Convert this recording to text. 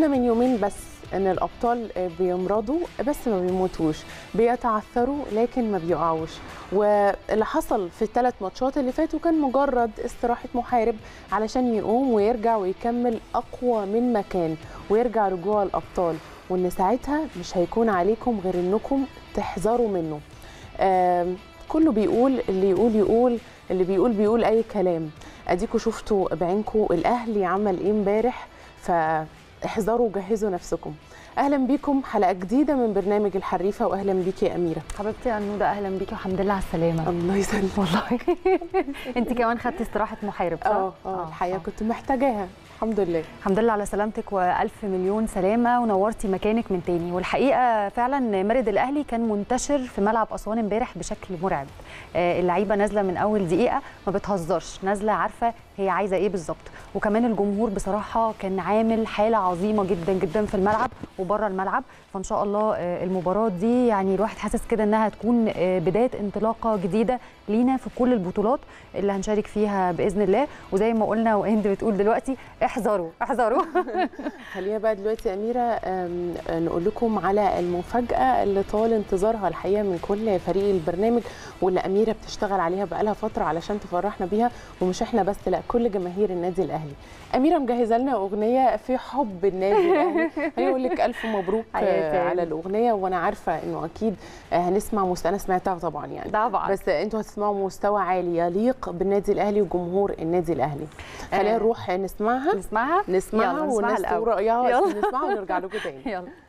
شفنا من يومين بس ان الابطال بيمرضوا بس ما بيموتوش بيتعثروا لكن ما بيقعوش واللي حصل في الثلاث ماتشات اللي فاتوا كان مجرد استراحه محارب علشان يقوم ويرجع ويكمل اقوى من مكان ويرجع رجوع الابطال وان ساعتها مش هيكون عليكم غير انكم تحذروا منه آم، كله بيقول اللي يقول يقول اللي بيقول بيقول اي كلام اديكوا شفتوا بعينكم الاهلي عمل ايه امبارح فاحذروا وجهزوا نفسكم اهلا بيكم حلقه جديده من برنامج الحريفه واهلا بيكي يا اميره حبيبتي يا نوده اهلا بيكي والحمد لله على السلامه الله يسلمك والله انت كمان خدتي استراحه محارب صح؟ اه اه الحقيقه كنت محتاجاها الحمد لله الحمد لله على سلامتك والف مليون سلامه ونورتي مكانك من تاني والحقيقه فعلا مرد الاهلي كان منتشر في ملعب اسوان امبارح بشكل مرعب آه، اللعيبه نازله من اول دقيقه ما بتهزرش نازله عارفه هي عايزه ايه بالظبط وكمان الجمهور بصراحه كان عامل حاله عظيمه جدا جدا في الملعب وبره الملعب فان شاء الله آه، المباراه دي يعني الواحد حاسس كده انها هتكون آه، بدايه انطلاقه جديده لينا في كل البطولات اللي هنشارك فيها باذن الله وزي ما قلنا وهند بتقول دلوقتي احذروا احذروا خلينا بقى دلوقتي يا اميره أم، نقول لكم على المفاجاه اللي طال انتظارها الحقيقه من كل فريق البرنامج واللي اميره بتشتغل عليها بقالها فتره علشان تفرحنا بيها ومش احنا بس لا كل جماهير النادي الاهلي اميره مجهزه لنا اغنيه في حب النادي الاهلي خليني اقول لك الف مبروك حياتي. آه، على الاغنيه وانا عارفه انه اكيد آه، هنسمع مستوى انا سمعتها طبعا يعني طبعا بس انتوا هتسمعوا مستوى عالي يليق بالنادي الاهلي وجمهور النادي الاهلي خلينا آه. نروح نسمعها نسمعها نسمعها يلا، نسمعها والناس الأول. تقول رايها يلا. نسمعها ونرجع لكم تاني يلا